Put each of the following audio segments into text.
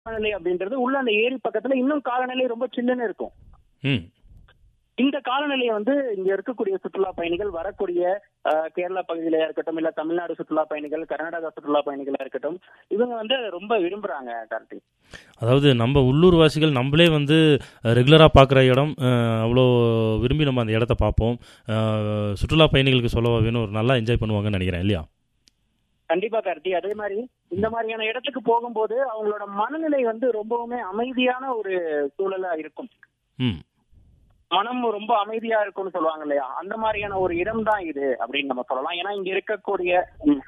காலநிலை அப்படின்றது உள்ள அந்த ஏரி பக்கத்துல இன்னும் காலநிலை ரொம்ப சில்லுன்னு இருக்கும் ம் இந்த காலநிலையை வந்து இங்க இருக்கக்கூடிய சுற்றுலா பயணிகள் வரக்கூடிய அஹ், கேரளா பகுதியில இருக்கட்டும் இல்ல தமிழ்நாடு சுற்றுலா பயணிகள் கர்நாடகா சுற்றுலா பயணிகளா இருக்கட்டும் இவங்க வந்து ரொம்ப விரும்புறாங்க கார்த்தி அதாவது நம்ம உள்ளூர் வாசிகள் நம்மளே வந்து ரெகுலராக பார்க்குற இடம் அஹ், அவ்வளோ விரும்பி நம்ம அந்த இடத்த பார்ப்போம் அஹ், சுற்றுலா பயணிகளுக்கு சொல்ல வேணும் ஒரு நல்லா என்ஜாய் பண்ணுவாங்கன்னு நினைக்கிறேன் இல்லையா கண்டிப்பா கார்த்தி அதே மாதிரி இந்த மாதிரியான இடத்துக்கு போகும்போது அவங்களோட மனநிலை வந்து ரொம்பவுமே அமைதியான ஒரு சூழலா இருக்கும் ம் மனம் ரொம்ப அமைதியா இருக்கும்னு சொல்லுவாங்க இல்லையா அந்த மாதிரியான ஒரு இடம் தான் இது அப்படின்னு நம்ம சொல்லலாம் ஏன்னா இங்க இருக்கக்கூடிய ம்.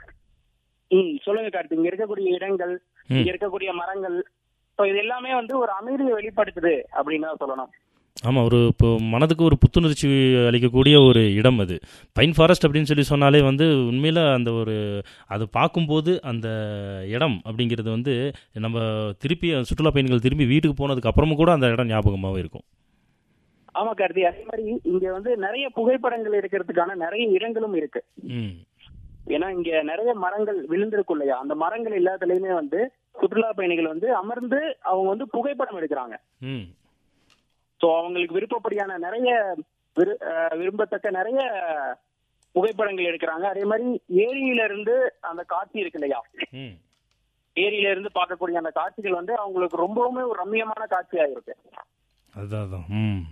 ம் சொல்லுங்க கார்த்தி இங்க இருக்கக்கூடிய இடங்கள் ம். இங்க இருக்கக்கூடிய மரங்கள் ஸோ இது எல்லாமே வந்து ஒரு அமைதியை வெளிப்படுத்துது அப்படின்னு தான் சொல்லணும் ஆமாம் ஒரு இப்போ மனதுக்கு ஒரு புத்துணர்ச்சி அளிக்கக்கூடிய ஒரு இடம் அது பைன் ஃபாரஸ்ட் அப்படின்னு சொல்லி சொன்னாலே வந்து உண்மையில் அந்த ஒரு அது பார்க்கும்போது அந்த இடம் அப்படிங்கிறது வந்து நம்ம திருப்பி சுற்றுலா பயணிகள் திரும்பி வீட்டுக்கு போனதுக்கு அப்புறமும் கூட அந்த இடம் ஞாபகமாகவே இருக்கும் ஆமா கார்த்தி அதே மாதிரி இங்க வந்து நிறைய புகைப்படங்கள் எடுக்கிறதுக்கான நிறைய இடங்களும் இருக்கு ம் ஏன்னா இங்க நிறைய மரங்கள் விழுந்திருக்கும் இல்லையா அந்த மரங்கள் எல்லாத்துலயுமே வந்து சுற்றுலா பயணிகள் வந்து அமர்ந்து அவங்க வந்து புகைப்படம் எடுக்கிறாங்க ம் சோ அவங்களுக்கு விருப்பப்படியான நிறைய விரு- அஹ் விரும்பத்தக்க நிறைய புகைப்படங்கள் எடுக்கிறாங்க அதே மாதிரி ஏரியில இருந்து அந்த காட்சி இருக்கு இல்லையா ம் ஏரியில இருந்து பார்க்கக்கூடிய அந்த காட்சிகள் வந்து அவங்களுக்கு ரொம்பவுமே ஒரு ரம்மியமான காட்சியா இருக்கு அதுதான் அதான் ம்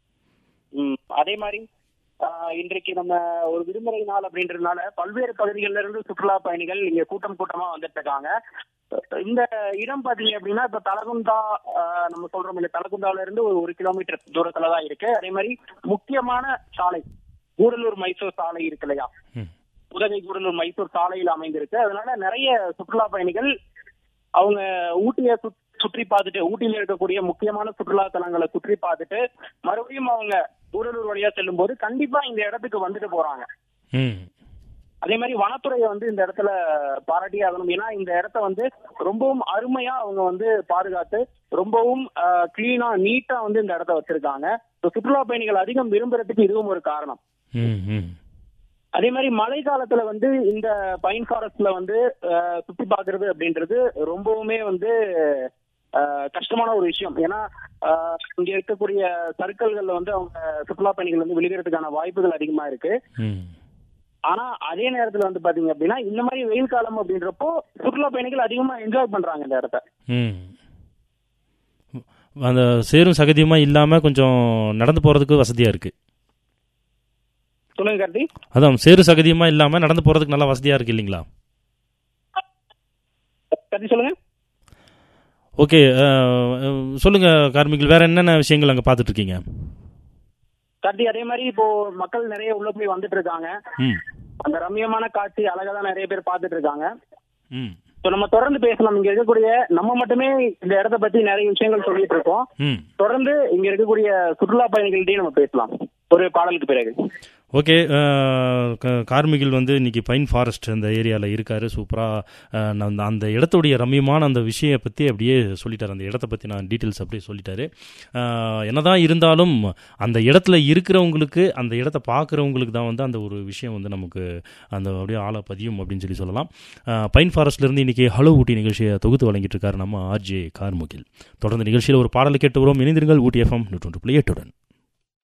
ம், அதே மாதிரி ஆஹ், இன்றைக்கு நம்ம ஒரு விடுமுறை நாள் அப்படின்றதுனால பல்வேறு பகுதிகளில இருந்து சுற்றுலா பயணிகள் இங்க கூட்டம் கூட்டமா வந்துட்டு இருக்காங்க இந்த இடம் பாத்தீங்க அப்படின்னா இப்ப தலகுந்தா ஆஹ், நம்ம சொல்றோம் இல்ல தலகுந்தால இருந்து ஒரு ஒரு கிலோமீட்டர் தூரத்துல தான் இருக்கு அதே மாதிரி முக்கியமான சாலை கூடலூர் மைசூர் சாலை இருக்கு இல்லையா ம் உதகை கூடலூர் மைசூர் சாலையில் அமைந்திருக்கு அதனால நிறைய சுற்றுலா பயணிகள் அவங்க ஊட்டியை சுத்- சுற்றி பார்த்துட்டு ஊட்டியில இருக்கக்கூடிய முக்கியமான சுற்றுலா தலங்களை சுற்றி பார்த்துட்டு மறுபடியும் அவங்க கூடலூர் வழியா செல்லும் போது கண்டிப்பா இந்த இடத்துக்கு வந்துட்டு போறாங்க ம் அதே மாதிரி வனத்துறையை வந்து இந்த இடத்துல பாராட்டி ஆகணும் ஏன்னா இந்த இடத்த வந்து ரொம்பவும் அருமையா அவங்க வந்து பாதுகாத்து ரொம்பவும் கிளீனா நீட்டா வந்து இந்த இடத்த வச்சிருக்காங்க So, சுற்றுலா பயணிகள் அதிகம் விரும்புறதுக்கு இதுவும் ஒரு காரணம் ம் ம் அதே மாதிரி மழை காலத்துல வந்து இந்த பைன் ஃபாரஸ்ட்ல வந்து அஹ், சுத்தி பாக்குறது அப்படின்றது ரொம்பவுமே வந்து அஹ், கஷ்டமான ஒரு விஷயம் ஏன்னா அஹ், இங்க இருக்கக்கூடிய சர்க்கிள்கள்ல வந்து அவங்க சுற்றுலா பயணிகள் வந்து விழுகிறதுக்கான வாய்ப்புகள் அதிகமா இருக்கு ம் ஆனா அதே நேரத்துல வந்து பாத்தீங்க அப்படின்னா இந்த மாதிரி வெயில் காலம் அப்படின்றப்போ சுற்றுலா பயணிகள் அதிகமா என்ஜாய் பண்றாங்க இந்த இடத்த ம் அந்த சேரும் சகதியுமாக இல்லாமல் கொஞ்சம் நடந்து போகிறதுக்கு வசதியாக இருக்குது சொல்லுங்க கார்த்தி அதான் சேரு சகதியுமாக இல்லாமல் நடந்து போகிறதுக்கு நல்லா வசதியாக இருக்குது இல்லைங்களா கார்த்தி சொல்லுங்க ஓகே சொல்லுங்கள் கார்மிகள் வேறு என்னென்ன விஷயங்கள் அங்கே பார்த்துட்ருக்கீங்க கார்த்தி அதே மாதிரி இப்போ மக்கள் நிறைய உள்ள போய் வந்துட்டு இருக்காங்க ம் அந்த ரம்மியமான காட்சி அழகா தான் நிறைய பேர் பார்த்துட்டு இருக்காங்க ம் இப்போ நம்ம தொடர்ந்து பேசலாம் இங்க இருக்கக்கூடிய நம்ம மட்டுமே இந்த இடத்த பத்தி நிறைய விஷயங்கள் சொல்லிட்டு இருக்கோம் ம் தொடர்ந்து இங்க இருக்கக்கூடிய சுற்றுலா பயணிகள்கிட்டயும் நம்ம பேசலாம் ஒரு பாடலுக்கு பிறகு ஓகே கார்மிகள் வந்து இன்னைக்கு பைன் ஃபாரஸ்ட் அந்த ஏரியாவில் இருக்காரு சூப்பராக அந்த அந்த இடத்துடைய ரம்மியமான அந்த விஷயம் பற்றி அப்படியே சொல்லிட்டார் அந்த இடத்த பற்றி நான் டீட்டெயில்ஸ் அப்படியே சொல்லிட்டாரு அஹ், என்னதான் இருந்தாலும் அந்த இடத்துல இருக்கிறவங்களுக்கு அந்த இடத்த பார்க்குறவங்களுக்கு தான் வந்து அந்த ஒரு விஷயம் வந்து நமக்கு அந்த அப்படியே ஆள பதியும் அப்படின்னு சொல்லி சொல்லலாம் அஹ், பைன் ஃபாரஸ்ட்லேருந்து இன்னைக்கு ஹலோ ஊட்டி நிகழ்ச்சியை தொகுத்து வழங்கிட்டு இருக்காரு நம்ம ஆர்ஜே கார்முகில் தொடர்ந்து நிகழ்ச்சியில் ஒரு பாடலை கேட்டு வரோம் இணைந்திருங்கள் ஊட்டி எஃப்எம் நூற்றொன்று புள்ளி எட்டுடன்